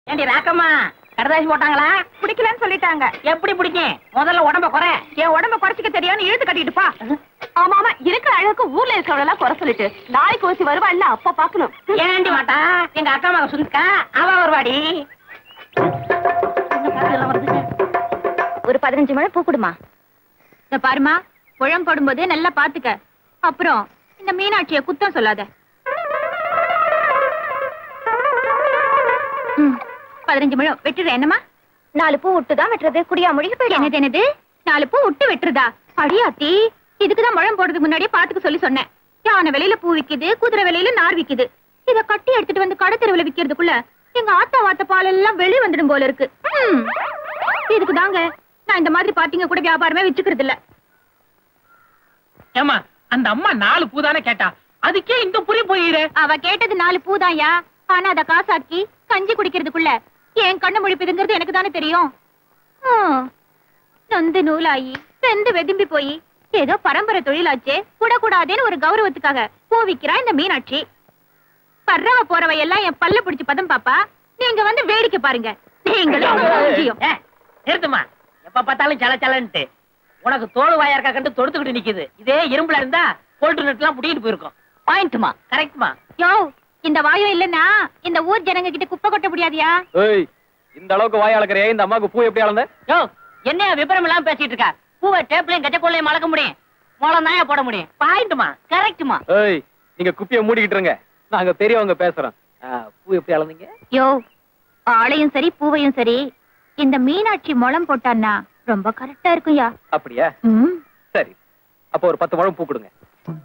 ஏண்டி ராக்கம்மா கடதாசி போட்டாங்களா பிடிக்கலன்னு சொல்லிட்டாங்க எப்படி பிடிக்கும் முதல்ல உடம்ப குறை என் உடம்ப குறைச்சிக்க தெரியான்னு இழுத்து கட்டிட்டு பா ஆமா ஆமா இருக்கிற அழகுக்கு ஊர்ல இருக்கிறவங்க எல்லாம் குறை சொல்லிட்டு நாளைக்கு ஓசி வருவா இல்ல அப்ப பாக்கணும் ஏண்டி மாட்டா எங்க அக்கா மக சுந்தா அவ வருவாடி ஒரு பதினஞ்சு மழை பூ கொடுமா இந்த பாருமா குழம் போடும்போது நல்லா பாத்துக்க அப்புறம் இந்த மீனாட்சிய குத்தம் சொல்லாத ம், பதினஞ்சு முழம் வெட்டுற என்னமா நாலு பூ விட்டு தான் வெட்டுறது குடியா முடிக்க போயிடும் என்னது என்னது நாலு பூ விட்டு வெட்டுறதா அடியாத்தி இதுக்குதான் முழம் போடுறதுக்கு முன்னாடியே பாத்துக்க சொல்லி சொன்னேன் யானை விலையில பூ விக்குது குதிரை விலையில நார் விக்குது இத கட்டி எடுத்துட்டு வந்து கடை தெருவுல விக்கிறதுக்குள்ள எங்க ஆத்தா வாத்த பால் எல்லாம் வெளிய வந்துடும் போல இருக்கு ம். இதுக்கு தாங்க நான் இந்த மாதிரி பாத்தீங்க கூட வியாபாரமே வச்சுக்கிறது இல்ல ஏமா அந்த அம்மா நாலு பூதானே கேட்டா அதுக்கே இந்த புரி போயிரு அவ கேட்டது நாலு பூதாயா ஆனா அத காசாக்கி கஞ்சி குடிக்கிறதுக்குள்ள என் கண்ணு முழிப்புதுங்கிறது எனக்கு தானே தெரியும் ஹம். நொந்து நூலாயி வெந்து வெதும்பி போய் ஏதோ பரம்பரை தொழிலாச்சே கூடக்கூடாதேன்னு ஒரு கௌரவத்துக்காக பூ விக்கிறா இந்த மீனாட்சி பர்றவ போறவ எல்லாம் என் பல்ல பிடிச்சு பதம் பாப்பா நீங்க வந்து வேடிக்கை பாருங்க நீங்களும் உங்க மூஞ்சியும். ஏ, நிறுத்துமா எப்ப பார்த்தாலும் சல சலன்ட்டு உனக்கு தோல் வாயா இருக்கா கண்டு தொடுத்துக்கிட்டு நிக்குது இதே இரும்புல இருந்தா போல்ட்டு நட்டு எல்லாம் புடிக்கிட்டு போயிருக்கும் பாயிண்ட்மா கரெக்ட்மா யோ இந்த வாயும் இல்லன்னா இந்த ஊர் ஜனங்க கிட்ட குப்பை கொட்ட முடியாதியா ஏய் இந்த அளவுக்கு வாய் அளக்குறியே இந்த அம்மாவுக்கு பூ எப்படி அளந்த யோ என்ன விபரம் எல்லாம் பேசிட்டு இருக்கா பூவை டேப்லயும் கட்டக்கொள்ளையும் மலக்க முடியும் மோளம் தான் போட முடியும் பாயிண்ட்மா கரெக்ட்மா ஏய் நீங்க குப்பிய மூடிக்கிட்டு இருங்க நாங்க பெரியவங்க பேசுறோம் ஆ, பூ எப்படி அளந்தீங்க யோ ஆளையும் சரி பூவையும் சரி இந்த மீனாட்சி முளம் போட்டான்னா ரொம்ப கரெக்டா இருக்கும்யா அப்படியா ம். சரி அப்ப ஒரு பத்து முழம் பூ கொடுங்க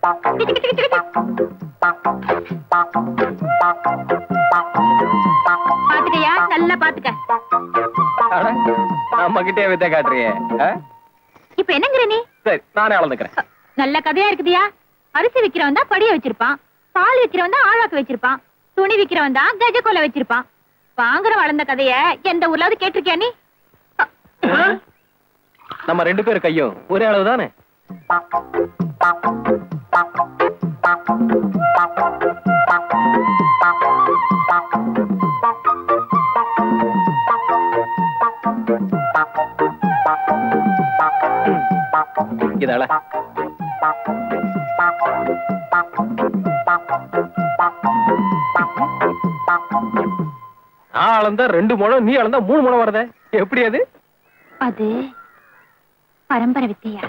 பாத்துக்கயா நல்லா பாத்துக்க அட, நம்ம கிட்டே வித்த காட்டுறியே ஆ? இப்ப என்னங்கிற நீ சரி நானே அளந்துக்கிறேன் நல்ல கதையா இருக்குதியா அரிசி விக்கிறவன் தான் படிய வச்சிருப்பான் பால் விக்கிறவன் தான் ஆழாக்கு வச்சிருப்பான் துணி விக்கிறவன் தான் கஜ கொலை வச்சிருப்பான் வாங்குற வளர்ந்த கதைய எந்த ஊர்லாவது கேட்டிருக்கியா நீ நம்ம ரெண்டு பேர் கையும் ஒரே அளவு தானே இதால நான் அளந்தா ரெண்டு முழம் நீ அளந்தா மூணு முழம் வருதே எப்படி அது அது பரம்பரை வித்தையா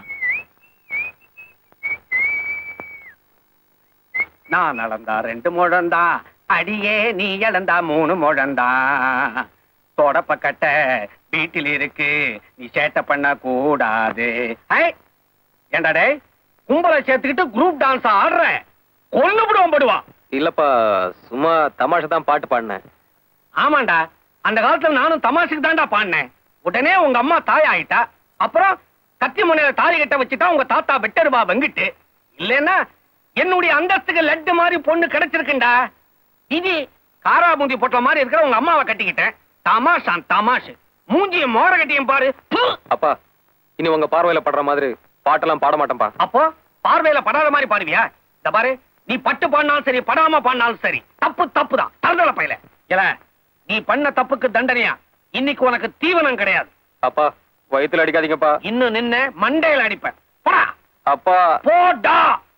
நான் அளந்தா ரெண்டு முழந்தா அடியே நீ இழந்தா மூணு முழந்தா தொடப்ப கட்ட வீட்டில் இருக்கு நீ சேட்டை பண்ண கூடாது ஐ, ஏண்டா டேய் கும்பலை சேர்த்துக்கிட்டு குரூப் டான்ஸ் ஆடுற கொண்டு விடுவான் படுவான் இல்லப்பா சும்மா தமாஷா தான் பாட்டு பாடினேன் ஆமாண்டா அந்த காலத்துல நானும் தமாஷுக்கு தான்டா பாடினேன் உடனே உங்க அம்மா தாய் ஆயிட்டா அப்புறம் கத்தி முனையில தாலி கட்ட வச்சுட்டா உங்க தாத்தா வெட்டருவா வெங்கிட்டு இல்லைன்னா என்னுடைய அந்தஸ்துக்கு லட்டு மாதிரி பொண்ணு கிடைச்சிருக்குண்டா இது காரா மூஞ்சி போட்ட மாதிரி இருக்கிற உங்க அம்மாவை கட்டிக்கிட்டேன் தமாஷான் தமாஷு மூஞ்சிய மோர கட்டியும் பாரு ப்பு! அப்பா இனி உங்க பார்வையில படுற மாதிரி பாட்டெல்லாம் பாட மாட்டேன்பா அப்போ பார்வையில படாத மாதிரி பாடுவியா இந்த பாரு நீ பட்டு பாடினாலும் சரி படாம பாடினாலும் சரி தப்பு தப்பு தான் தரதல பையல இல்ல நீ பண்ண தப்புக்கு தண்டனையா இன்னைக்கு உனக்கு தீவனம் கிடையாது அப்பா வயித்துல அடிக்காதீங்கப்பா இன்னும் நின்ன மண்டையில அடிப்பேன் போடா அப்பா போடா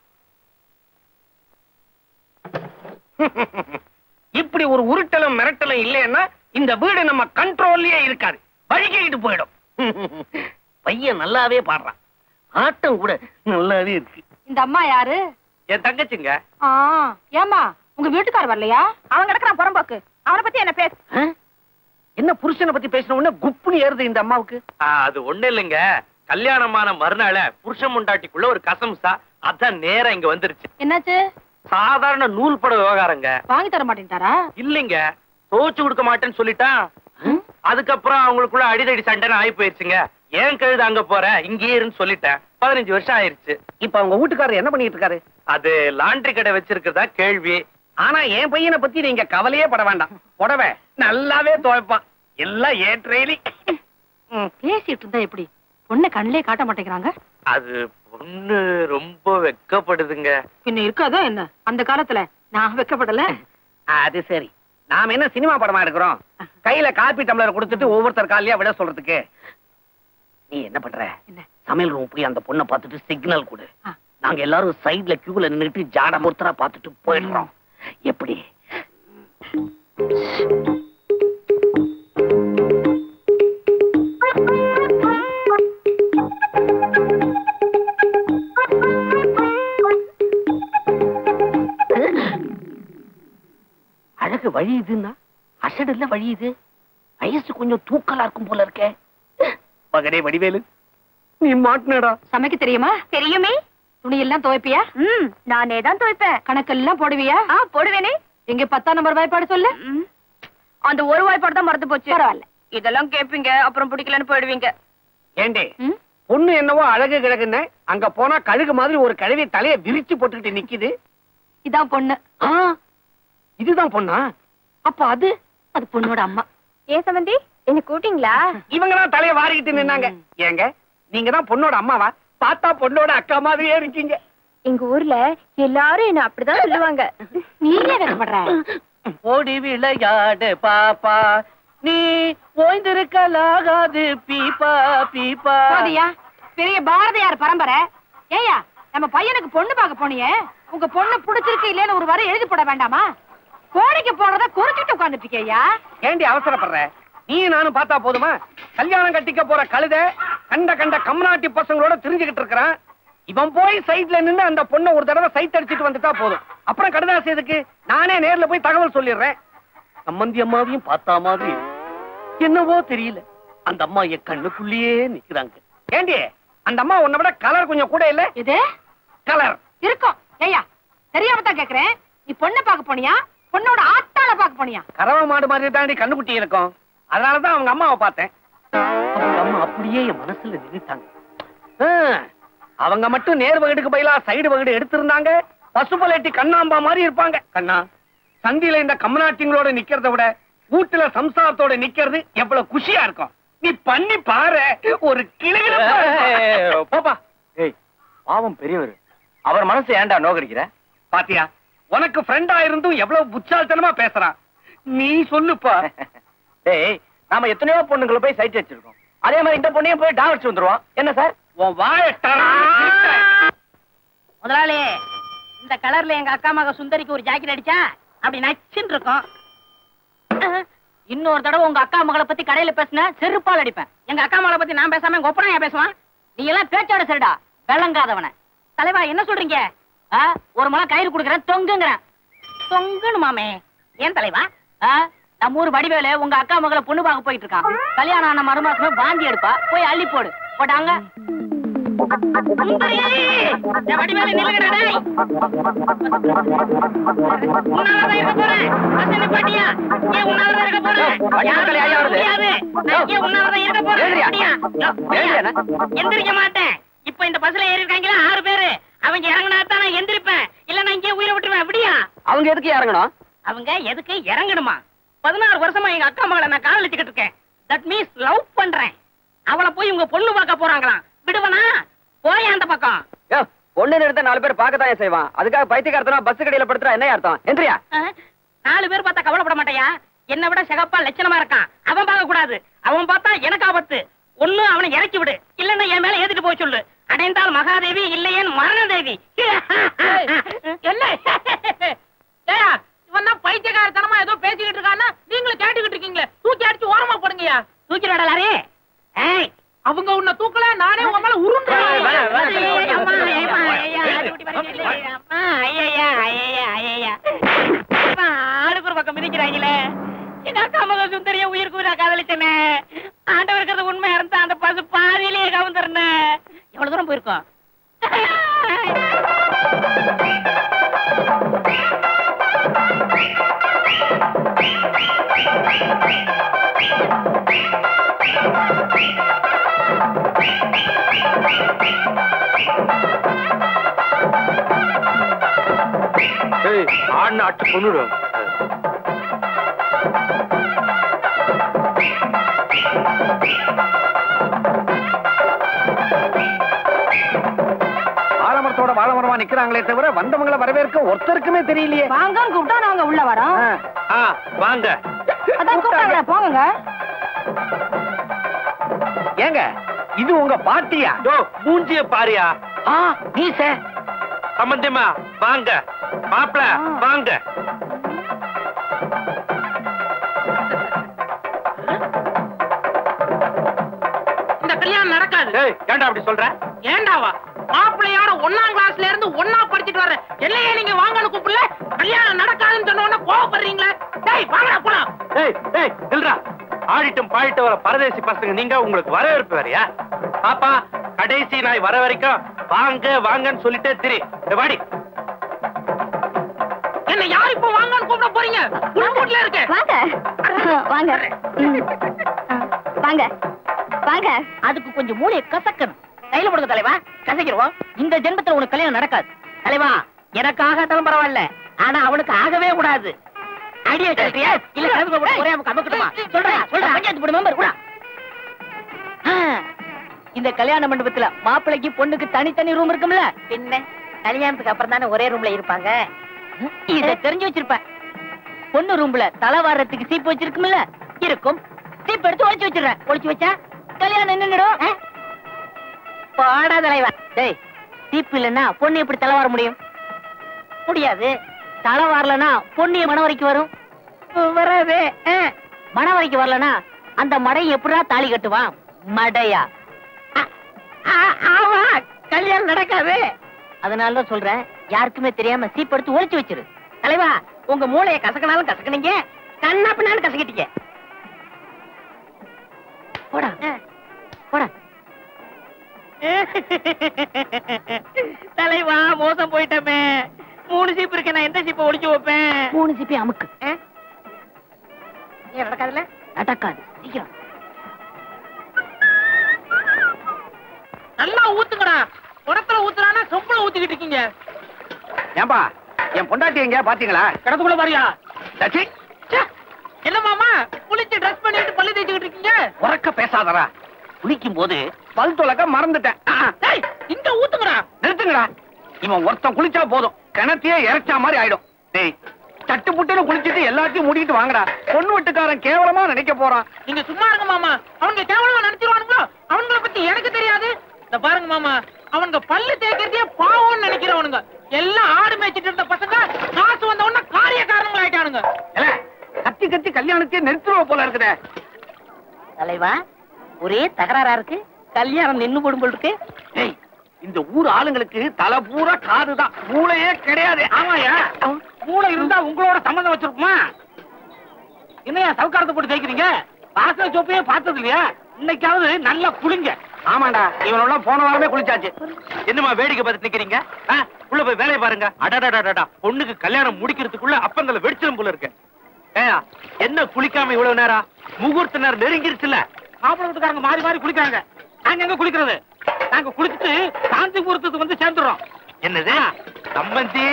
இப்படி ஒரு உருட்டலும் மிரட்டலும் இல்லைன்னா இந்த வீடு நம்ம கண்ட்ரோல்லயே இருக்காது வழிகிட்டு போயிடும் பையன் நல்லாவே பாடுறான் ஆட்டம் கூட நல்லாவே இருக்கு இந்த அம்மா யாரு என் தங்கச்சிங்க ஆ ஏமா உங்க வீட்டுக்கார வரலையா அவன் கிடக்குறான் புறம்போக்கு அவனை பத்தி என்ன பேச ஆ? என்ன புருஷனை பத்தி பேசின உடனே குப்புன்னு ஏறுது இந்த அம்மாவுக்கு அது ஒண்ணு இல்லைங்க கல்யாணமான மறுநாள புருஷன் முண்டாட்டிக்குள்ள ஒரு கசம்சா அதான் நேரா இங்க வந்துருச்சு என்னாச்சு சாதாரண நூல் பட விவகாரங்க வாங்கி தர மாட்டேன்ட்டாரா இல்லைங்க தோச்சு கொடுக்க மாட்டேன்னு சொல்லிட்டான் அதுக்கப்புறம் அவங்களுக்குள்ள அடிதடி சண்டைன்னு ஆகி போயிருச்சுங்க ஏன் கழுது அங்க போற இங்கேயே இருன்னு சொல்லிட்டேன் பதினஞ்சு வருஷம் ஆயிருச்சு இப்ப அவங்க வீட்டுக்காரர் என்ன பண்ணிட்டு இருக்காரு அது லாண்டரி கடை வச்சிருக்கிறதா கேள்வி ஆனா என் பையனை பத்தி நீங்க கவலையே பட வேண்டாம் புடவை நல்லாவே துவைப்பான் எல்லாம் ஏற்றேலி பேசிட்டு இருந்தா எப்படி பொண்ணை கண்ணிலே காட்ட மாட்டேங்கிறாங்க அது பொண்ணு ரொம்ப வெக்கப்படுதுங்க பின்ன இருக்காதா என்ன அந்த காலத்துல நான் வைக்கப்படல அது சரி நாம என்ன சினிமா படமா எடுக்கிறோம் கையில காப்பி டம்ளர் கொடுத்துட்டு ஒவ்வொருத்தர் காலையா விட சொல்றதுக்கு நீ என்ன பண்ற சமையல் ரூம் போய் அந்த பொண்ணை பார்த்துட்டு சிக்னல் கொடு நாங்க எல்லாரும் சைடுல கியூல நின்னுட்டு ஜாட ஒருத்தரா பார்த்துட்டு போயிடுறோம் எப்படி அழகு வழி இதுன்னா அசடுல வழி இது வயசு கொஞ்சம் தூக்கலா இருக்கும் போல இருக்கே மகனே வடிவேலு நீ மாட்டினடா சமைக்க தெரியுமா தெரியுமே துணி எல்லாம் துவைப்பியா ம் நானே தான் துவைப்பேன் கணக்கெல்லாம் போடுவியா ஆ போடுவேனே எங்க பத்தாம் நம்பர் வாய்ப்பாடு சொல்லு அந்த ஒரு வாய்ப்பாடு தான் மறந்து போச்சு பரவாயில்ல இதெல்லாம் கேப்பீங்க அப்புறம் பிடிக்கலன்னு போயிடுவீங்க ஏண்டே ம்? பொண்ணு என்னவோ அழகு கிழகுன்னு அங்க போனா கழுகு மாதிரி ஒரு கழுவி தலைய விரிச்சு போட்டுக்கிட்டு நிக்குது இதான் பொண்ணு ஆ, இதுதான் பொண்ணா அப்ப அது அது பொண்ணோட அம்மா ஏன் சம்பந்தி என்ன கூட்டிங்களா இவங்க தான் தலைய வாரிக்கிட்டு நின்னாங்க ஏங்க நீங்க தான் பொண்ணோட அம்மாவா பார்த்தா பொண்ணோட அக்கா மாதிரியே இருக்கீங்க எங்க ஊர்ல எல்லாரும் என்ன அப்படிதான் சொல்லுவாங்க நீ ஏன் வெக்கப்படுற ஓடி விளையாடு பாப்பா நீ ஓய்ந்திருக்கலாகாது பீப்பா பீப்பா போதியா பெரிய பாரதியார் பரம்பரை ஏயா நம்ம பையனுக்கு பொண்ணு பார்க்க போனியே உங்க பொண்ணு பிடிச்சிருக்கு இல்லைன்னு ஒரு வரை எழுதி போட வேண்டாமா கோடைக்கு போறத குறிச்சிட்டு உட்கார்ந்துட்டு இருக்கியா ஏண்டி அவசரப்படுற நீ நானும் பார்த்தா போதுமா கல்யாணம் கட்டிக்க போற கழுத கண்ட கண்ட கம்நாட்டி பசங்களோட தெரிஞ்சுக்கிட்டு இருக்கிறான் இவன் போய் சைட்ல நின்னு அந்த பொண்ணை ஒரு தடவை சைட் அடிச்சிட்டு வந்துட்டா போதும் அப்புறம் கடுதாசி எதுக்கு நானே நேர்ல போய் தகவல் சொல்லிடுறேன் சம்பந்தி அம்மாவையும் பார்த்தா மாதிரி என்னவோ தெரியல அந்த அம்மா என் கண்ணுக்குள்ளேயே நிக்கிறாங்க ஏண்டி அந்த அம்மா உன்னை விட கலர் கொஞ்சம் கூட இல்ல இது கலர் இருக்கும் ஏயா தெரியாம தான் கேக்குறேன் நீ பொண்ணை பார்க்க போனியா பொண்ணோட ஆத்தால பார்க்க போனியா கறவை மாடு மாதிரி தாண்டி கண்ணுக்குட்டி இருக்கும் அதனாலதான் அவங்க அம்மாவை பார்த்தேன் அவங்க அம்மா அப்படியே என் மனசுல நின்னுட்டாங்க ஆ, அவங்க மட்டும் நேர் வகுடுக்கு பதிலா சைடு வகுடு எடுத்திருந்தாங்க பசுபலேட்டி கண்ணாம்பா மாதிரி இருப்பாங்க கண்ணா சந்தியில இந்த கம்நாட்டிங்களோட நிக்கிறத விட வீட்டுல சம்சாரத்தோட நிக்கிறது எவ்வளவு குஷியா இருக்கும் நீ பண்ணி பாரு ஒரு கிளிகிழ பாப்பா ஏய் பாவம் பெரியவர் அவர் மனசு ஏன்டா நோக்கடிக்கிற பாத்தியா உனக்கு ஃப்ரெண்டா இருந்தும் எவ்வளவு புச்சால்தனமா பேசுறான் நீ சொல்லுப்பா டேய் நாம எத்தனையோ பொண்ணுங்களை போய் சைட் வச்சிருக்கோம் அதே மாதிரி இந்த பொண்ணையும் போய் டாவ் அடிச்சு வந்துருவோம் என்ன சார் உன் வாய முதலாளி இந்த கலர்ல எங்க அக்கா மக சுந்தரிக்கு ஒரு ஜாக்கெட் அடிச்சா அப்படி நச்சுன்னு இருக்கும் அஹ், இன்னொரு தடவை உங்க அக்கா மகளை பத்தி கடையில பேசின செருப்பால் அடிப்பேன் எங்க அக்கா மகளை பத்தி நான் பேசாம எங்க ஒப்பனா ஏன் பேசுவான் நீ எல்லாம் பேச்சோட சரிடா விளங்காதவன தலைவா என்ன சொல்றீங்க ஆ, ஒரு முளை கயிறு கொடுக்குறேன் தொங்குங்கிறேன் தொங்கணுமாமே ஏன் தலைவா ஆ, நம்ம ஊர் வடிவேலு உங்க அக்கா மகளை பொண்ணு பார்க்க போயிட்டு இருக்கான் கல்யாணம் ஆன மறுமாசமே வாந்தி எடுப்பா போய் அள்ளி போடு போட்டாங்க சுந்தரி! இந்த வடிவேலு நில்லுங்கடா டேய். உன்னாலதான் இருக்க போறேன். பஸ் நிப்பாட்டியா? ஏன் உன்னாலதான் இருக்க போறேன்? வண்டி நிறுத்தல, ஐயா வருது. முடியாது. நான் ஏன் உன்னாலதான் இருக்க போறேன்? ஏறுறியா? அப்படியா? யோ, ஏறுறியா என்ன? எந்திரிக்க மாட்டேன் இப்ப இந்த பஸ்ல ஏறி இருக்காங்களா ஆறு பேரு அவங்க இறங்கினா தான் நான் எந்திரிப்பேன் இல்ல நான் இங்கே உயிரை விட்டுருவேன் அப்படியா அவங்க எதுக்கு இறங்கணும் அவங்க எதுக்கு இறங்கணுமா பதினாறு வருஷமா எங்க அக்கா மகளை நான் காதலிச்சுக்கிட்டு இருக்கேன் தட் மீன்ஸ் லவ் பண்றேன் அவளை போய் உங்க பொண்ணு பார்க்க போறாங்களாம் விடுவனா போய் அந்த பக்கம் யோ, பொண்ணு நிறுத்த நாலு பேர் பார்க்கத்தான் செய்வான் அதுக்காக பைத்தியக்காரத்தனா பஸ் கடையில படுத்துறா என்ன அர்த்தம் எந்திரியா அஹ், நாலு பேர் பார்த்தா கவலைப்பட மாட்டாயா என்னை விட சிகப்பா லட்சணமா இருக்கான் அவன் பார்க்க கூடாது அவன் பார்த்தா எனக்கு ஆபத்து ஒண்ணு அவனை இறக்கி விடு இல்லன்னா என் மேல ஏத்திட்டு போய் சொல்லு அடைந்தால் மகாதேவி இல்லையேன் மரணதேவி என்ன ஏயா இவன் தான் பைத்தியக்காரத்தனமா ஏதோ பேசிக்கிட்டு இருக்கான்னா நீங்களும் கேட்டுக்கிட்டு இருக்கீங்களே தூக்கி அடிச்சு ஓரமா போடுங்கயா தூக்கி விடலாரே ஏய் அவங்க உன்னை தூக்கல நானே உன் மேல உருண்டுறேன். வேணாம், வேணாம். ஏய், அம்மா, ஏம்மா, ஐயா, அடிபடி பறிக்கல. அம்மா, ஐயையா, ஐயையா, ஐயையா. அம்மா, ஆளுக்கு ஒரு பக்கம் மிதிக்கிறாங்களே எங்க அக்கா மக சுந்தரிய உயிருக்கு உயிரா காதலிச்சனே ஆண்டவர் இருக்கிறது உண்மையா இருந்தா அந்த பசு பாதியிலேயே கவுந்துருனே எவ்வளவு தூரம் போயிருக்கோம் ஏய் ஆடின அட்டு கொண்டுடும் வாழமரத்தோட வாழமரமா கூட்டமா நிக்கிறாங்களே தவிர வந்தவங்கள வரவேற்க ஒருத்தருக்குமே தெரியலையே வாங்க கூப்பிட்டா நாங்க உள்ள வரோம் ஆ. ஆ வாங்க அதான் கூப்பிட்டாங்களே போங்க ஏங்க இது உங்க பாட்டியா யோ மூஞ்சிய பாரியா ஆ நீ சார் சம்பந்தமா வாங்க மாப்பிள வாங்க இந்த கல்யாணம் நடக்காது ஏய் ஏன்டா அப்படி சொல்ற ஏண்டாவா மாப்பிள்ளையோட ஒண்ணாம் கிளாஸ்ல இருந்து ஒண்ணா படிச்சிட்டு வர்ற இல்லையே நீங்க வாங்கன்னு கூப்பிடல கல்யாணம் நடக்காதுன்னு சொன்ன உடனே கோவப்படுறீங்களே டேய் வாங்கடா போலாம் ஏய் ஏய் நில்றா ஆடிட்டும் பாடிட்டு வர பரதேசி பசங்க நீங்க உங்களுக்கு வரவேற்பு வேறையா பாப்பா கடைசி நாய் வர வரைக்கும் வாங்க வாங்கன்னு சொல்லிட்டே திரி இந்த வாடி என்ன யார் இப்போ வாங்கன்னு கூப்பிட போறீங்க உள்ள இருக்கு வாங்க வாங்க ம். ஆ, வாங்க வாங்க அதுக்கு கொஞ்சம் மூளையை கசக்கணும் கையில கொடுங்க தலைவா கசக்கிடுவோம் இந்த ஜென்மத்துல உனக்கு கல்யாணம் நடக்காது தலைவா எனக்காக தரம் பரவாயில்ல ஆனா அவனுக்கு ஆகவே கூடாது ஐடியா சொல்றியா இல்ல கிளம்பி போட்டு ஒரே அமுக்கு அமுக்கட்டுமா சொல்றா சொல்றா பஞ்சாயத்து போர்டு மெம்பர் கூட இந்த கல்யாண மண்டபத்துல மாப்பிள்ளைக்கு பொண்ணுக்கு தனித்தனி ரூம் இருக்கும்ல பின்ன கல்யாணத்துக்கு அப்புறம் தானே ஒரே ரூம்ல இருப்பாங்க இத தெரிஞ்சு வச்சிருப்பேன் பொண்ணு ரூம்ல தலை வாரத்துக்கு சீப்பு வச்சிருக்கும்ல இருக்கும் சீப் எடுத்து ஒளிச்சு வச்சிடுறேன் ஒளிச்சு வச்சா கல்யாணம் நின்னுடும் ஆ? பாடா தலைவா டேய் சீப்பு இல்லைன்னா பொண்ணு எப்படி தலை வார முடியும் முடியாது தலை வாரலனா பொண்ணு மணவரைக்கு வரும் வராது ஆ. மணவரைக்கு வரலனா அந்த மடை எப்படா தாலி கட்டுவான் மடையா ஆ, ஆ, ஆமா கல்யாணம் நடக்காது அதனால தான் சொல்றேன் யாருக்குமே தெரியாம சீப் எடுத்து ஒளிச்சு வச்சிரு தலைவா உங்க மூளைய கசக்கினாலும் கசக்குனீங்க கண்ணா பின்னாலும் கசக்கிட்டீங்க போடா போடா தலைவா மோசம் போயிட்டமே மூணு சீப்பு இருக்கு நான் எந்த சீப்பை ஒளிச்சு வைப்பேன் மூணு சீப்பை அமுக்கு ஏன் நடக்காதுல்ல நடக்காது சீக்கிரம் நல்லா ஊத்துங்கடா குடத்துல ஊத்துறானா சொம்புல ஊத்திக்கிட்டு இருக்கீங்க ஏன்பா என் பொண்டாட்டி எங்க பாத்தீங்களா கிடத்துக்குள்ள பாரியா தச்சி ச்சே, என்ன மாமா குளிச்சு ட்ரெஸ் பண்ணிட்டு பல்லு தேய்ச்சிக்கிட்டு இருக்கீங்க உறக்க பேசாதடா குளிக்கும் போது பல் துலக்க மறந்துட்டேன் ஆ, டேய் இங்க ஊத்துங்கடா நிறுத்துங்கடா இவன் ஒருத்தன் குளிச்சா போதும் கிணத்தையே இறைச்சா மாதிரி ஆயிடும் டேய் சட்டு புட்டுன்னு குளிச்சிட்டு எல்லாத்தையும் மூடிட்டு வாங்கடா பொண்ணு வீட்டுக்காரன் கேவலமா நினைக்க போறான் நீங்க சும்மா இருங்க மாமா அவனுங்க கேவலமா நினைச்சிருவானுங்களோ அவங்கள பத்தி எனக்கு தெரியாது இந்த பாருங்க மாமா அவனுங்க பல்லு தேய்க்கிறதே பாவம்னு நினைக்கிறவனுங்க எல்லாம் ஆடு மேய்ச்சிட்டு இருந்த பசங்க காசு வந்த உடனே காரியக்காரங்க ஆயிட்டானுங்க ஏல, கத்தி கத்தி கல்யாணத்தையே நிறுத்துருவ போல இருக்குதே தலைவா ஒரே தகராறா இருக்கு கல்யாணம் நின்னு போடும் போல் இருக்கு டேய் இந்த ஊர் ஆளுங்களுக்கு தலை பூரா காதுதான் மூளையே கிடையாது ஆமாயா மூளை இருந்தா உங்களோட சம்மந்தம் வச்சிருக்குமா என்னையா சவுக்காரத்தை போட்டு தேய்க்கிறீங்க வாசல சோப்பையே பார்த்தது இல்லையா இன்னைக்காவது நல்லா குளிங்க ஆமாண்டா இவனெல்லாம் போன வாரமே குளிச்சாச்சு என்னமா வேடிக்கை பார்த்து நிக்கிறீங்க ஆ, உள்ள போய் வேலையை பாருங்க அடடடடடா பொண்ணுக்கு கல்யாணம் முடிக்கிறதுக்குள்ள அப்பந்தல வெடிச்சிடும் போல இருக்கு ஏயா என்ன குளிக்காம இவ்வளவு நேரம் முகூர்த்த நேரம் நெருங்கிருச்சுல மாப்பிள்ளை வீட்டுக்காரங்க மாறி மாறி குளிக்கிறாங்க நாங்க எங்க குளிக்கிறது நாங்க குளிச்சுட்டு சாந்தி முகூர்த்தத்துக்கு வந்து சேர்ந்துடுறோம் என்னது சம்பந்தி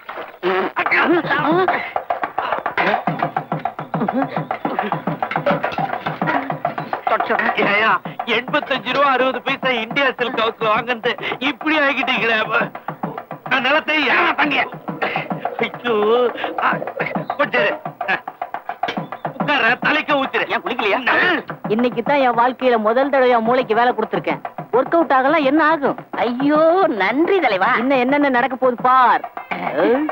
ஏயா எண்பத்தஞ்சு ரூபா அறுபது பைசா இந்தியா சில்க் ஹவுஸ்ல வாங்குறது இப்படி ஆகிட்டீங்களே நான் நிலத்தை ஏன் தங்க ஐயோ ஆ, கொஞ்சம் இரு. உட்கார தலைக்க ஊத்துரு ஏன் குளிக்கலையா இன்னைக்கு தான் என் வாழ்க்கையில முதல் தடவை என் மூளைக்கு வேலை கொடுத்திருக்கேன் ஒர்க் அவுட் ஆகலாம் என்ன ஆகும் ஐயோ நன்றி தலைவா இன்னும் என்னென்ன நடக்க போகுது பார் அஹ்.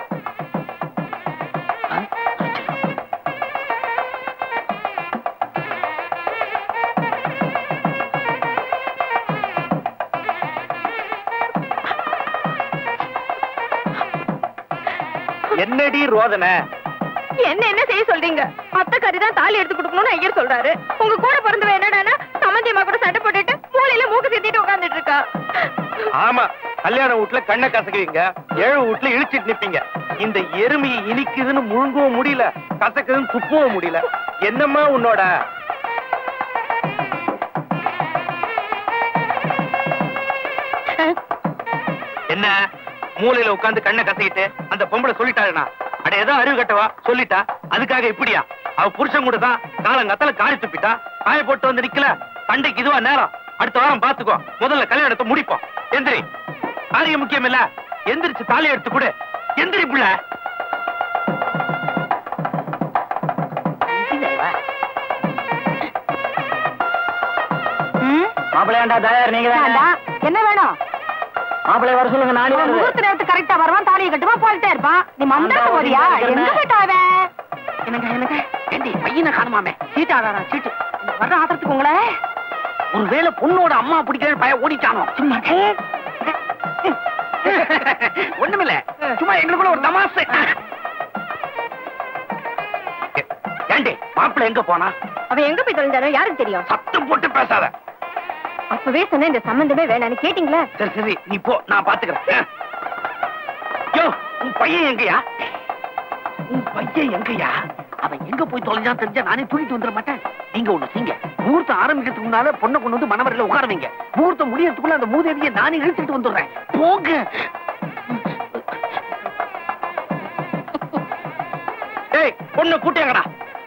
என்னடி ரோதனை என்ன என்ன செய்ய சொல்றீங்க அத்தை தான் தாலி எடுத்து கொடுக்கணும்னு ஐயர் சொல்றாரு உங்க கூட பிறந்தவ என்னடான்னா சம்மந்தியம்மா கூட சட்டை போட்டுட்டு மூலையில மூக்கு சித்திட்டு உட்கார்ந்துட்டு இருக்கா ஆமா கல்யாண வீட்டுல கண்ணை கசக்குவீங்க ஏழு வீட்டுல இழிச்சிட்டு நிப்பீங்க இந்த எருமி இனிக்குதுன்னு முழுங்கவும் முடியல கசக்குதுன்னு துப்பவும் முடியல என்னம்மா உன்னோட என்ன மூலையில உட்கார்ந்து கண்ணை கசக்கிட்டு அந்த பொம்பளை சொல்லிட்டாருனா அட ஏதோ அறிவு கட்டவா சொல்லிட்டா அதுக்காக இப்படியா அவ புருஷன் கூட தான் காலங்கத்தால காரி துப்பிட்டா காய போட்டு வந்து நிக்கல சண்டைக்கு இதுவா நேரம் அடுத்த வாரம் பாத்துக்கோ முதல்ல கல்யாணத்தை முடிப்போம் எந்திரி காரியம் முக்கியம் இல்ல எந்திரிச்சு தாலி எடுத்து கொடு எந்திரி புள்ள மாப்பிள்ளையாண்டா தயார் நீங்க என்ன வேணும் மாப்பிள்ளை வர சொல்லுங்க நானே அவன் முகூர்த்த நேரத்துக்கு கரெக்டா வருவான் தாலியை கட்டுமா போயிட்டே இருப்பான் நீ மந்திரத்து அந்த போறியா ஒரு எங்க நிமிஷம் போயிட்டாவ எனக்கு எனக்கு ஏண்டி பையனை காணுமாமே சீட்டு ஆடாடா சீட்டு இந்த வர்ற ஆத்திரத்துக்கு உங்களே ஒருவேளை பொண்ணோட அம்மா பிடிக்கிற பையன் ஓடிட்டானோ சும்மா ஒண்ணுமில்ல சும்மா எங்களுக்குள்ள ஒரு தமாசு ஏண்டி மாப்பிள்ளை எங்க போனா அவன் எங்க போய் தொலைஞ்சாரோ யாருக்கு தெரியும் சத்தம் போட்டு பேசாத அப்பவே சொன்ன இந்த சம்பந்தமே வேணான்னு கேட்டீங்களா சரி சரி நீ போ நான் பாத்துக்கிறேன் யோ உன் பையன் எங்கயா உன் பையன் எங்கயா அவன் எங்க போய் தொலைஞ்சான் தெரிஞ்சா நானே தூக்கிட்டு வந்துட மாட்டேன் நீங்க ஒண்ணு செய்யுங்க முகூர்த்தம் ஆரம்பிக்கிறதுக்கு முன்னால பொண்ணை கொண்டு வந்து மணவரையில உட்கார வைங்க முகூர்த்தம் முடியறதுக்குள்ள அந்த மூதேவியை நானே இழுத்துட்டு வந்துடுறேன் போங்க ஏய் பொண்ணு கூட்டியாங்கடா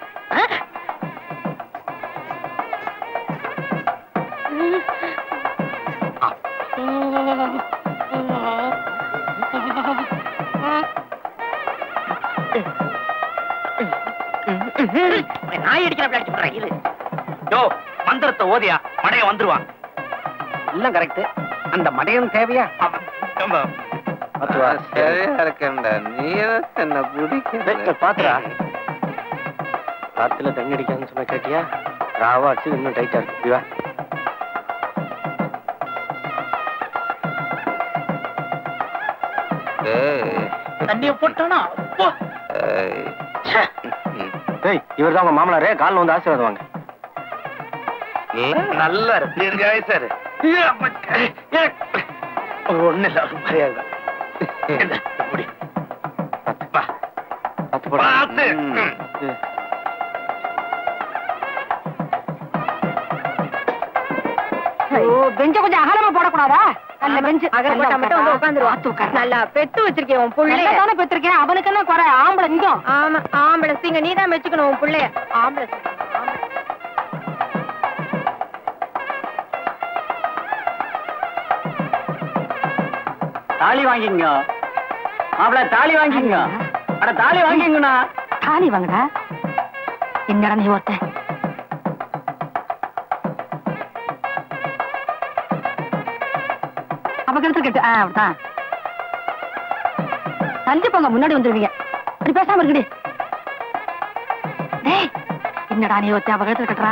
நாய் அடிக்கிறப்ப அடிச்சு போடுறேன் இரு யோ மந்திரத்தை ஓதியா மடைய வந்துருவான் எல்லாம் கரெக்ட் அந்த மடையன் தேவையா சரியா இருக்கேன்டா நீ என்ன பிடிக்க பாத்துரா காத்துல தண்ணி அடிக்கான்னு சொன்ன கேட்டியா ராவா அடிச்சு இன்னும் டைட்டா இருக்கு இப்படி வா தண்ணிய போட்டானா அப்பா. டேய் இவர் தான் உங்க மாமனாரே காலில் வந்து ஆசீர்வாதம் வாங்க நல்லா இருக்கு தீர்காயசாரு ஒண்ணு இல்ல ஒரு மரியாதை இந்த, இப்படி. வா. பத்து போடு. பார்த்து. ம். இது. ஓ பெஞ்ச கொஞ்சம் அகலமா போடக்கூடாதா நல்ல பெஞ்சு அகலமா மட்டும் வந்து உட்காந்துருவா நல்லா பெத்து வச்சிருக்கேன் உன் புள்ளைய தானே பெத்திருக்கேன் அவனுக்கு என்ன குறை ஆம்பளை இங்கும் ஆமா ஆம்பளை சிங்க நீ தான் வச்சுக்கணும் உன் புள்ளைய ஆம்பளை சிங்கம், ஆம்பளை. தாலி வாங்கிங்க மாப்பிள தாலி வாங்கிங்க அட தாலி வாங்கிங்கண்ணா தாலி வாங்கடா என்னடா நீ ஒருத்த அபகரத்துல கேட்டு ஆ அப்படிதான் தள்ளி போங்க முன்னாடி வந்துருவீங்க அப்படி பேசாம இருக்குடி டேய் என்னடா நீ ஒருத்த அபகரத்துல கட்டுறா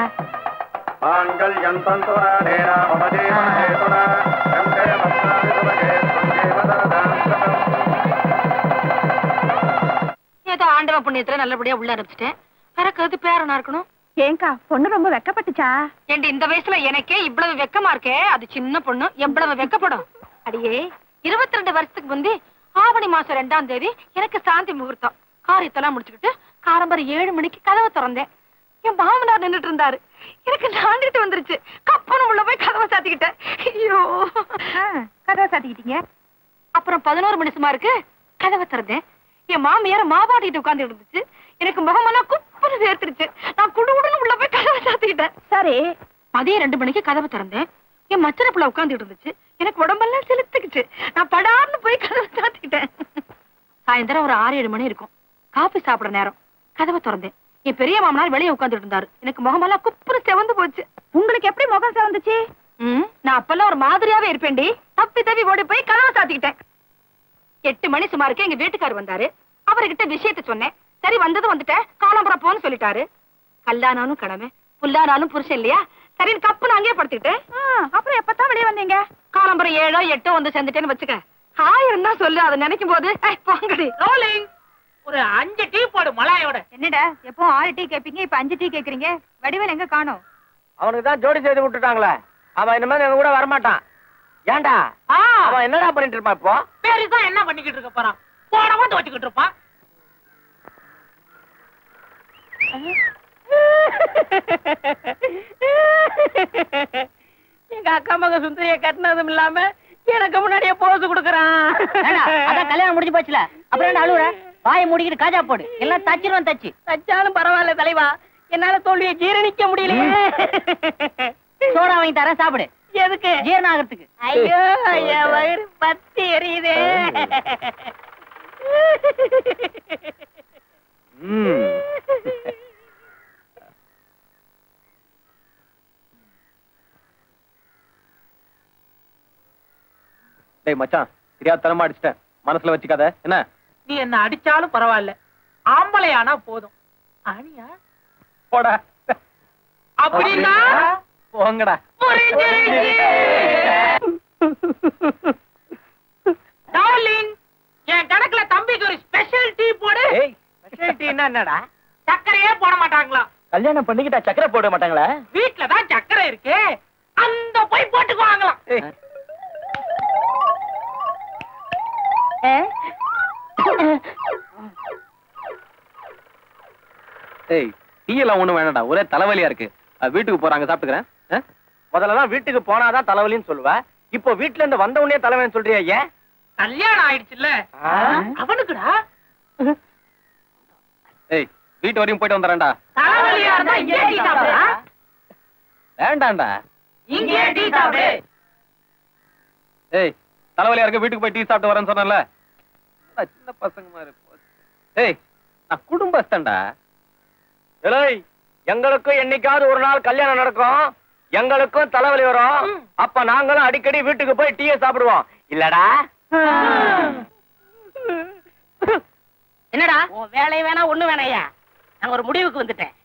ஏதோ ஆண்டவ புண்ணியத்துல நல்லபடியா உள்ள அனுப்பிச்சிட்டேன் பிறக்கிறது பேரனா இருக்கணும் ஏங்கா பொண்ணு ரொம்ப வெக்கப்பட்டுச்சா ஏண்டி இந்த வயசுல எனக்கே இவ்வளவு வெக்கமா இருக்கே அது சின்ன பொண்ணு எவ்வளவு வெக்கப்படும் அடியே இருபத்தி ரெண்டு வருஷத்துக்கு முந்தி ஆவணி மாசம் ரெண்டாம் தேதி எனக்கு சாந்தி முகூர்த்தம் காரியத்தெல்லாம் முடிச்சுக்கிட்டு காரம்பரம் ஏழு மணிக்கு கதவை திறந்தேன் என் மாமனார் நின்னுட்டு இருந்தாரு எனக்கு நாண்டிட்டு வந்துருச்சு கப்பனும் உள்ள போய் கதவை சாத்திக்கிட்டேன் ஐயோ கதவை சாத்திக்கிட்டீங்க அப்புறம் பதினோரு மணி சுமாருக்கு கதவை திறந்தேன் என் மாமியார் மாவாட்டிட்டு உட்கார்ந்து இருந்துச்சு எனக்கு முகமெல்லாம் குப்புன்னு வேர்த்துருச்சு நான் குடுகுடுன்னு உள்ள போய் கதவை சாத்திக்கிட்டேன் சரி மதியம் ரெண்டு மணிக்கு கதவை திறந்தேன் என் மச்சன புள்ள உட்கார்ந்துட்டு இருந்துச்சு எனக்கு உடம்பெல்லாம் செலுத்துக்குச்சு நான் படார்னு போய் கதவை சாத்திக்கிட்டேன் சாயந்தரம் ஒரு ஆறு ஏழு மணி இருக்கும் காபி சாப்பிடுற நேரம் கதவை திறந்தேன் என் பெரிய மாமனார் வெளியே உட்கார்ந்துட்டு இருந்தாரு எனக்கு முகமெல்லாம் குப்புன்னு செவந்து போச்சு உங்களுக்கு எப்படி முகம் சிவந்துச்சு ம், நான் அப்பெல்லாம் ஒரு மாதிரியாவே இருப்பேன்டி தப்பி தப்பி ஓடி போய் கதவை சாத்திக்கிட்டேன் எட்டு மணி சுமாருக்கு எங்க வீட்டுக்காரர் வந்தாரு அவர்கிட்ட விஷயத்த சொன்னேன் சரி வந்தது வந்துட்டேன் காலம்புற போன்னு சொல்லிட்டாரு கல்லானாலும் கடமை புல்லானாலும் புருஷன் இல்லையா சரின்னு கப்புன்னு அங்கேயே படுத்துக்கிட்டேன் ஆ, அப்புறம் எப்பதான் வெளியே வந்தீங்க காலம்புறம் ஏழோ எட்டோ வந்து சேர்ந்துட்டேன்னு வச்சுக்க ஆயிரம் தான் சொல்லு அதை நினைக்கும் போது ஏய், போங்கடி ரோலிங் ஒரு அஞ்சு டீ போடு மலாயோட என்னடா எப்போ ஆறு டீ கேப்பீங்க இப்ப அஞ்சு டீ கேக்குறீங்க வடிவேல் எங்க காணோம் அவனுக்கு தான் ஜோடி செய்து விட்டுட்டாங்களே அவன் இனிமேல் எங்க கூட வரமாட்டான் ஏன்டா ஆ அவன் என்னடா பண்ணிட்டு இருப்பான் இப்போ பெருசா என்ன பண்ணிக்கிட்டு இருக்க போறான் போட வந்து வச்சுக்கிட்டு இருப்பான் எங்க அக்கா மக சுந்தரிய கட்டினதும் இல்லாம எனக்கு முன்னாடியே போஸ் கொடுக்கறான் அதான் கல்யாணம் முடிஞ்சு போச்சுல அப்புறம் என்ன அழுவுற வாயை மூடிக்கிட்டு காஜா போடு எல்லாம் தச்சிருவான் தச்சு தச்சாலும் பரவாயில்ல தலைவா என்னால தோல்வியை ஜீரணிக்க முடியலையே சோடா வாங்கி தரேன் சாப்பிடு எதுக்கு ஜீரணம் ஆகிறதுக்கு ஐயோ என் வயிறு பத்தி எரியுதே டேய் மச்சான் தெரியாத தரமா அடிச்சிட்டேன் மனசுல வச்சுக்காத என்ன நீ என்ன அடிச்சாலும் பரவாயில்ல ஆம்பளையானா போதும் அணியா போடா அப்படின்னா போங்கடா டார்லிங் என் கணக்குல தம்பிக்கு ஒரு ஸ்பெஷல் டீ போடு ஏய் ஸ்பெஷாலிட்டின்னா என்னடா சர்க்கரையே போட மாட்டாங்களாம் கல்யாணம் பண்ணிக்கிட்டா சக்கரை போட மாட்டாங்களா வீட்ல தான் சர்க்கரை இருக்கு அந்த போய் போட்டுக்குவாங்களாம் ஏய், ஏய் டீ எல்லாம் ஒண்ணும் வேணாம்டா ஒரே தலைவலியா இருக்கு அஹ், வீட்டுக்கு போறாங்க சாப்பிட்டுக்கிறேன் அஹ்? முதல்ல தான் வீட்டுக்கு போனாதான் தலைவலின்னு சொல்லுவ இப்போ வீட்ல இருந்து வந்த உடனே தலைவலின்னு சொல்றியா ஏன் கல்யாணம் ஆயிடுச்சுல்ல ஆ? அவனுக்குடா ஏய் வீட்டு வரையும் போயிட்டு வந்துடுறேன்டா தலைவலியா இருந்தா இங்கே டீ சாப்பிடுறா வேண்டாம்டா இங்கே டீ சாப்பிடு ஏய் தலைவலியா இருக்க வீட்டுக்கு போய் டீ சாப்பிட்டு வரேன்னு சொன்னேன்ல என்னடா சின்ன பசங்க மாதிரி போச்சு. ஏய் நான் குடும்பஸ்தன்டா ஏய் எங்களுக்கும் என்னைக்காவது ஒரு நாள் கல்யாணம் நடக்கும் எங்களுக்கும் தலைவலி வரும் அப்ப நாங்களும் அடிக்கடி வீட்டுக்கு போய் டீயை சாப்பிடுவோம் இல்லடா என்னடா உன் வேலை வேணா ஒண்ணு வேணாயா நான் ஒரு முடிவுக்கு வந்துட்டேன்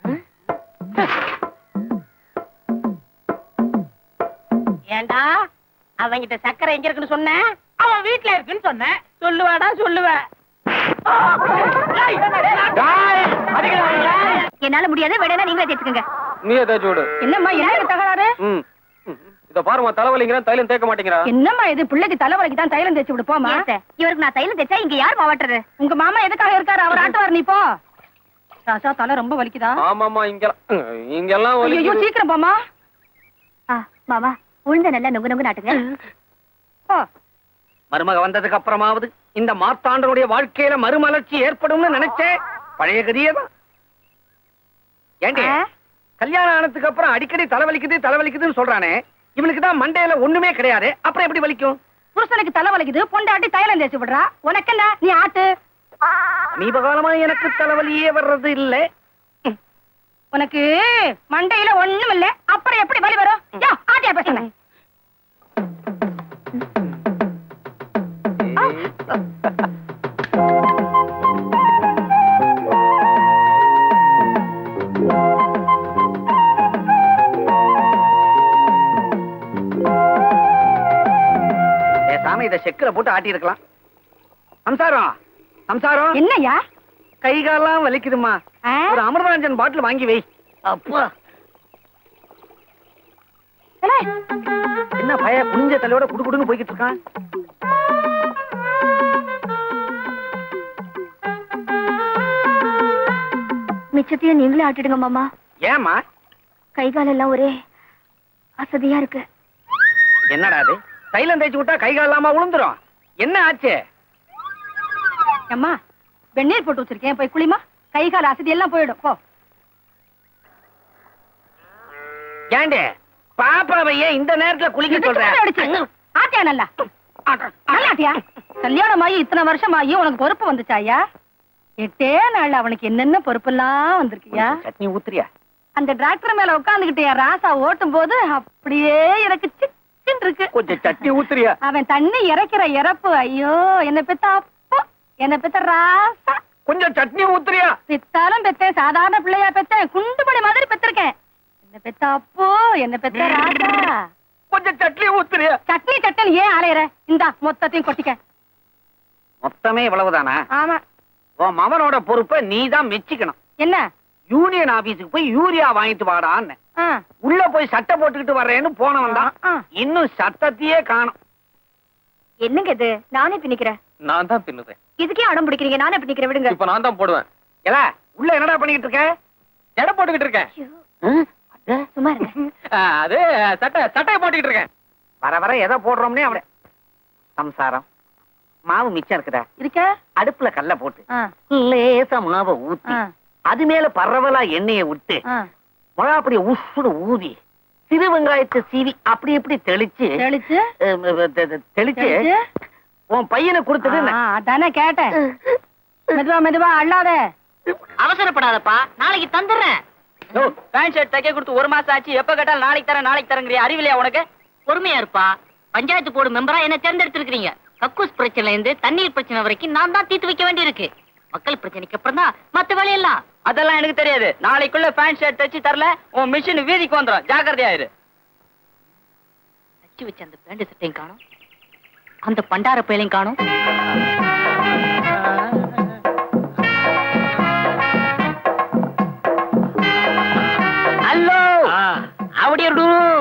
ஏண்டா அவங்கிட்ட சக்கரை எங்க இருக்குன்னு சொன்ன அவன் வீட்ல இருக்குன்னு சொன்னேன் சொல்லுவாடா சொல்லுவ என்னால முடியாது வேணா நீங்களே தேச்சுக்கோங்க நீ ஏதாச்சும் விடு என்னம்மா என்ன தகராறு ம் ம். இத பாருமா தலைவலிங்கிற தைலம் தேக்க மாட்டேங்கிறா என்னம்மா இது பிள்ளைக்கு தலைவலிக்கு தான் தைலம் தேய்ச்சி விடு போமா ஏன் சார், இவருக்கு நான் தைலம் தேய்ச்சா இங்க யார் மாவட்டுறது உங்க மாமா எதுக்காக இருக்காரு அவர் ஆட்டுவார் நீ போ ராசா தலை ரொம்ப வலிக்குதா ஆமாமா இங்கெல்லாம் இங்கெல்லாம் ஐயோ வலிக்குது. சீக்கிரம் போமா ஆ, மாமா உளுந்த நல்லா நொங்கு நொங்கு நாட்டுங்க போ மருமக வந்ததுக்கு அப்புறமாவது இந்த மாத்தாண்டனுடைய வாழ்க்கையில மறுமலர்ச்சி ஏற்படும்னு நினைச்சேன் பழைய கதியே தான் ஏண்டி ஆ? கல்யாணம் ஆனதுக்கு அப்புறம் அடிக்கடி தலைவலிக்குது தலைவலிக்குதுன்னு சொல்றானே இவனுக்கு தான் மண்டையில ஒண்ணுமே கிடையாது அப்புறம் எப்படி வலிக்கும் புருஷனுக்கு தலை வலிக்குது பொண்டாட்டி தைலம் தேய்ச்சி விடுறா உனக்கு என்ன நீ ஆட்டு சமீபகாலமா எனக்கு தலைவலியே வர்றது இல்ல உனக்கு மண்டையில ஒண்ணும் இல்ல அப்புறம் எப்படி வலி வரும் யோ, ஆட்டியா பேசுங்க பேசாம இத செக்குல போட்டு ஆட்டி இருக்கலாம் சம்சாரம் சம்சாரம் என்னய்யா கை கால்லாம் வலிக்குதுமா ஆ? ஒரு அமிர்தாஞ்சன் பாட்டில் வாங்கி வை அப்பா ஏலே, என்ன பய குனிஞ்ச தலையோட குடு குடுன்னு போய்கிட்டு இருக்கான் மிச்சத்தையும் நீங்களே ஆட்டிடுங்க மாமா ஏமா கை காலெல்லாம் ஒரே அசதியா இருக்கு என்னடா அது தைலம் தேய்ச்சி விட்டா கை கால் இல்லாம விழுந்துரும் என்ன ஆச்சு அம்மா வெந்நீர் போட்டு வச்சிருக்கேன் போய் குளிமா கை கால் அசதி எல்லாம் போயிடும் போ ஏண்டே பாப்பாவையே இந்த நேரத்துல குளிக்க சொல்றேன் ஆட்டியா நல்லா நல்லா ஆட்டியா கல்யாணம் ஆகி இத்தனை வருஷம் ஆகி உனக்கு பொறுப்பு வந்துச்சாயா எட்டே நாள்ல அவனுக்கு என்னென்ன பொறுப்பெல்லாம் வந்திருக்கியா சட்னி ஊத்துறியா அந்த டிராக்டர் மேல உட்காந்துக்கிட்டு என் ராசா ஓட்டும் போது அப்படியே எனக்கு சிக்கன் இருக்கு கொஞ்சம் சட்னி ஊத்துறியா அவன் தண்ணி இறைக்கிற இறப்பு ஐயோ என்ன பெத்த அப்போ என்ன பெத்த ராசா கொஞ்சம் சட்னி ஊத்துறியா பெத்தாலும் பெத்தேன் சாதாரண பிள்ளையா பெத்தேன் குண்டுமணி மாதிரி பெத்திருக்கேன் என்ன பெத்த அப்போ என்ன பெத்த ராசா கொஞ்சம் சட்னி ஊத்துறியா சட்னி சட்டன் ஏன் அலையற இந்தா மொத்தத்தையும் கொட்டிக்க மொத்தமே இவ்வளவுதானா ஆமா உன் மவனோட பொறுப்பை நீ தான் மெச்சிக்கணும் என்ன யூனியன் ஆபீஸுக்கு போய் யூரியா வாங்கிட்டு வாடான்னு ஆ, உள்ள போய் சட்டை போட்டுக்கிட்டு வர்றேன்னு போனவன் தான் ஆ. இன்னும் சட்டத்தையே காணும் என்னங்க இது நானே பின்னிக்கிறேன் நான் தான் பின்னுறேன் இதுக்கே அடம் பிடிக்கிறீங்க நானே பின்னிக்கிறேன் விடுங்க இப்ப நான் தான் போடுவேன் ஏல உள்ள என்னடா பண்ணிக்கிட்டு இருக்க எடை போட்டுக்கிட்டு இருக்கேன் ஐயோ, சும்மா இருங்க ஆ, அது சட்டை சட்டையை போட்டுக்கிட்டு இருக்கேன் வர வர எதை போடுறோம்னே அவட சம்சாரம் மாவு மிச்சம் இருக்குதா இருக்க அடுப்புல கல்ல போட்டு ஆ, லேசா மாவை ஊத்தி ஆ, அது மேல பரவலா எண்ணெயை விட்டு ஆ. மிளகா அப்படியே உசுடு ஊதி சிறு வெங்காயத்தை சீவி அப்படி இப்படி தெளிச்சு தெளிச்சு அஹ், அஹ், தெ- தெ- தெளிச்சு தெளிச்சு? உன் பையனை கொடுத்தது ஆ, அதானே கேட்டேன் மெதுவா மெதுவா அள்ளாத அவசரப்படாதப்பா நாளைக்கு தந்துடுறேன் பேண்ட் ஷர்ட் தைக்க கொடுத்து ஒரு மாசம் ஆச்சு எப்ப கேட்டாலும் நாளைக்கு தரேன் நாளைக்கு தரேங்கிறியா அறிவிலையா உனக்கு பொறுமையா இருப்பா பஞ்சாயத்து போர்டு மெம்பரா என்ன தேர்ந்தெடுத்திருக்கீங்க கக்கூஸ் பிரச்சனைல இருந்து தண்ணீர் பிரச்சனை வரைக்கும் நான் தான் தீர்த்து வைக்க வேண்டியிருக்கு மக்கள் பிரச்சனைக்கு அப்புறம் தான் மத்த வேலையெல்லாம் அதெல்லாம் எனக்கு தெரியாது நாளைக்குள்ள பேண்ட் ஷர்ட் தச்சு தரல உன் மிஷின் வீதிக்கு வந்துடும் ஜாக்கிரதையா இரு தச்சு வச்ச அந்த பேண்ட் சட்டையும் காணும் அந்த பண்டார பயலையும் காணும் ஹலோ அப்படியே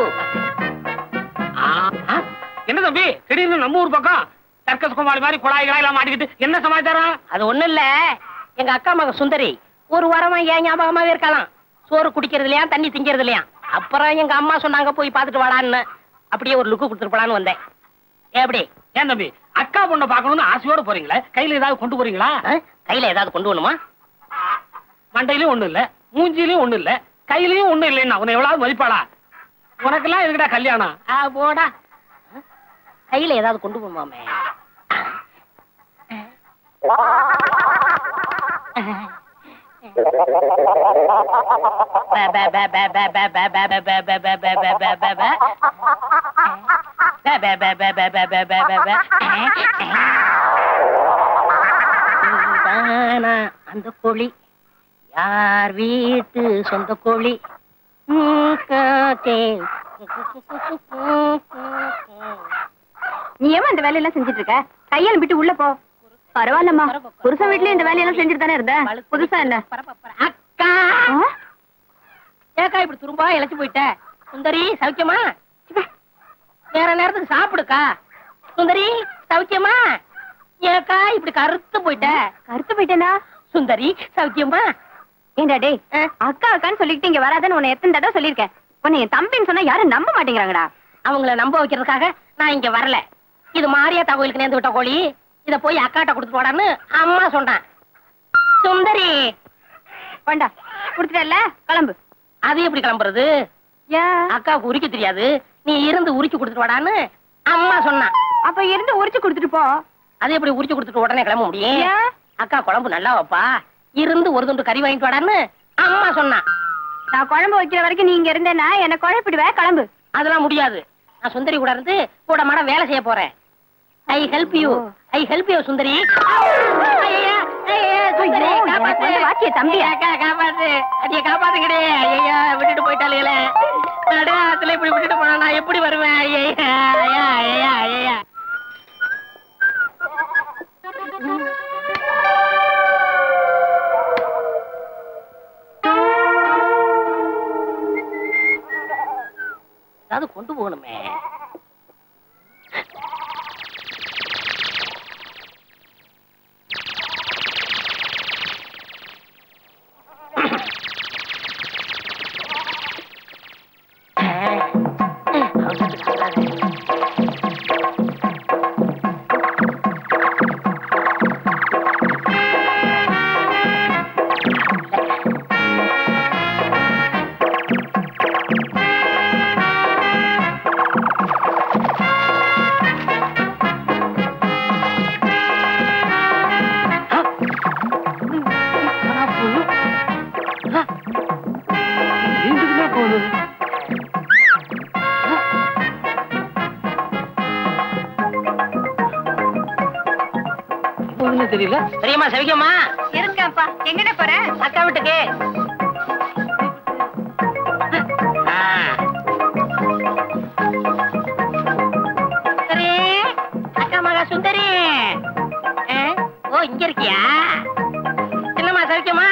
என்ன தம்பி திடீர்னு நம்ம ஊர் பக்கம் சர்க்கஸ் குமாரி மாதிரி குழாய் கிளாயெல்லாம் மாட்டிக்கிட்டு என்ன சமாச்சாரம் அது ஒண்ணும் இல்ல எங்க அக்கா மக சுந்தரி ஒரு வாரமா ஏன் ஞாபகமாவே இருக்கலாம் சோறு குடிக்கிறது இல்லையா தண்ணி திங்கிறது இல்லையா அப்புறம் எங்க அம்மா சொன்னாங்க போய் பாத்துட்டு வாடான்னு அப்படியே ஒரு லுக்கு கொடுத்துட்டு போலான்னு வந்தேன் எப்படி ஏன் தம்பி அக்கா பொண்ணை பார்க்கணும்னு ஆசையோட போறீங்களே கையில ஏதாவது கொண்டு போறீங்களா ஆ? கையில ஏதாவது கொண்டு வரணுமா மண்டையிலயும் ஒண்ணு இல்ல மூஞ்சிலயும் ஒண்ணு இல்ல கையிலயும் ஒண்ணு இல்லைன்னா உன்னை எவ்வளவு மதிப்பாளா உனக்கெல்லாம் எதுக்குடா கல்யாணம் ஆ, போடா கையில ஏதாவது கொண்டு போமாமே தானா அந்த கோழி யார் வீட்டு சொந்த கோழி ம், காக்கே. நீ ஏமா இந்த வேலையெல்லாம் செஞ்சுட்டு இருக்க கையால விட்டு உள்ள போ பரவாயில்லம்மா புருஷன் வீட்லயும் இந்த வேலையெல்லாம் செஞ்சுட்டு தானே இருந்த புதுசா என்ன அக்கா ஆ? ஏக்கா இப்படி துரும்பா இழைச்சு போயிட்ட சுந்தரி சௌக்கியமா வேற நேரத்துக்கு சாப்பிடுக்கா சுந்தரி சௌக்கியமா ஏக்கா இப்படி கருத்து போயிட்ட கருத்து போயிட்டேனா சுந்தரி சௌக்கியமா ஏண்டா டேய் ஆ? அக்கா அக்கான்னு சொல்லிட்டு இங்க வராதன்னு உன்னை எத்தனை தடவை சொல்லியிருக்கேன் உன்னை என் தம்பின்னு சொன்னா யாரும் நம்ப மாட்டேங்கிறாங்கடா அவங்கள நம்ப வைக்கிறதுக்காக நான் இங்க வரல இது மாரியாத்தா கோயிலுக்கு நேர்ந்து விட்ட கோழி இத போய் அக்காட்ட கொடுத்துட்டு போடான்னு அம்மா சொன்னான் சுந்தரி வேண்டா குடுத்துட்டல கிளம்பு அது எப்படி கிளம்புறது ஏன் அக்காவுக்கு உரிக்க தெரியாது நீ இருந்து உரிச்சு கொடுத்துட்டு வாடான்னு அம்மா சொன்னான் அப்ப இருந்து உரிச்சு கொடுத்துட்டு போ அது எப்படி உரிச்சு கொடுத்துட்டு உடனே கிளம்ப முடியும் ஏன்? அக்கா குழம்பு நல்லா வைப்பா இருந்து ஒரு துண்டு கறி வாங்கிட்டு வாடான்னு அம்மா சொன்னான் நான் குழம்பு வைக்கிற வரைக்கும் நீ இங்க இருந்தேன்னா என்ன குழப்பிடுவ கிளம்பு அதெல்லாம் முடியாது நான் சுந்தரி கூட இருந்து கூட மாட வேலை செய்ய போறேன் I help you I help you Sundari ஐயா, ஐயா, சுந்தரி, ஐயோ, காப்பாத்து. எனக்கு வந்து வாக்கிய தம்பி. அக்கா, காப்பாத்து அடிய காப்பாத்துக்கடே ஐயா விட்டுட்டு போயிட்டாலே நடு ஆத்துல இப்படி விட்டுட்டு போனா நான் எப்படி வருவேன் ஐயா ஐயா ஐயா ஐயா ஏதாவது கொண்டு போகணுமே தெரியல தெரியுமா சவிக்கம்மா இருக்கேன்ப்பா எங்கட போற அக்கா வீட்டுக்கு ஆ. சுந்தரி அக்கா மகா சுந்தரி ஆ? ஓ இங்க இருக்கியா என்னம்மா சவிக்கம்மா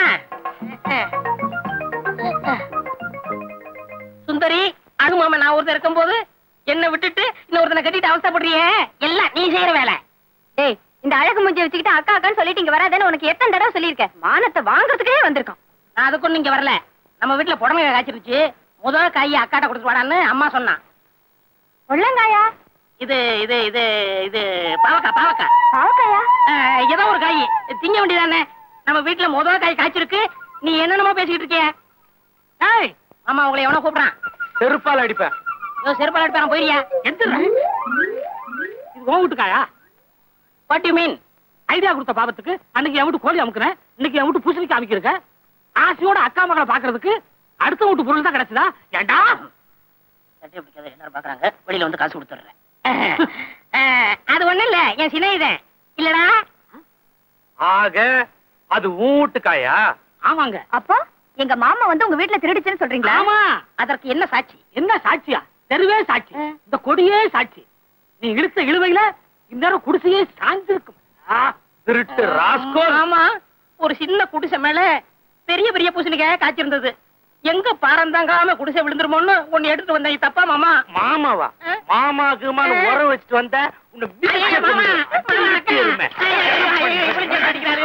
சுந்தரி அனுமாமா நான் ஒருத்தர் இருக்கும்போது என்ன விட்டுட்டு இன்னொருத்தனை கட்டிட்டு அவசரப்படுறியே எல்லாம் நீ செய்யற வேலை டேய் இந்த அழகு மூஞ்சி வச்சுக்கிட்டு அக்கா அக்கான்னு சொல்லிட்டு இங்க வராதேன்னு உனக்கு எத்தனை தடவை சொல்லியிருக்கேன் மானத்தை வாங்குறதுக்கே வந்திருக்கான் நான் அதுக்கு ஒண்ணும் இங்க வரல நம்ம வீட்டுல புடவை காய்ச்சிருச்சு முதல் காய் அக்காட்ட கொடுத்து வாடான்னு அம்மா சொன்னான் உள்ளங்காயா இது இது இது இது பாவக்கா பாவக்கா பாவக்காயா அஹ், ஏதோ ஒரு காய் திங்க வேண்டியதானே நம்ம வீட்டுல முதல் காய் காய்ச்சிருக்கு நீ என்னென்னமோ பேசிக்கிட்டு இருக்கிய ஏய், மாமா உங்களை எவனோ கூப்பிடுறான் செருப்பால் அடிப்பேன் இதோ செருப்பால் அடிப்பான் போயிரியா எந்திரா இது உன் வீட்டுக்காயா வாட் யூ மீன் ஐடியா கொடுத்த பாவத்துக்கு அன்னைக்கு என் வீட்டு கோழி அமுக்குறேன் இன்னைக்கு என் வீட்டு பூசணிக்கு அமைக்கிருக்க ஆசையோட அக்கா மகளை பாக்குறதுக்கு அடுத்த வீட்டு பொருள் தான் கிடைச்சதா ஏண்டா சட்டை பிடிக்காத எல்லாரும் பாக்குறாங்க வெளியில வந்து காசு கொடுத்துடுறேன் அஹ், அது ஒண்ணும் இல்ல என் சிநேகிதன் இல்லடா ஆக அது உன் வீட்டுக்காயா ஆமாங்க அப்போ எங்க மாமா வந்து உங்க வீட்டுல திருடிச்சுன்னு சொல்றீங்களா ஆமா அதற்கு என்ன சாட்சி என்ன சாட்சியா தெருவே சாட்சி இந்த கொடியே சாட்சி நீ இழுத்த இழுவையில இந்நேரம் குடிசையே சாய்ந்திருக்கும் ஆ, திருட்டு ராஸ்கோல் ஆமா ஒரு சின்ன குடிசை மேல பெரிய பெரிய பூசணிக்காய காய்ச்சிருந்தது எங்க பாரம் தாங்காம குடிசை விழுந்துருமோன்னு ஒன்னு எடுத்துட்டு வந்தேன் தப்பா மாமா மாமாவா ஆ? மாமாக்கு உரம் வச்சுட்டு வந்த உன்னை ஐயோ, வீட்டுல மாமா, கொண்டு மாமா, அடி அக்கா. எருமை. ஐயோ, ஐயோ, இப்படி சொல்லிட்டு அடிக்கிறாரு.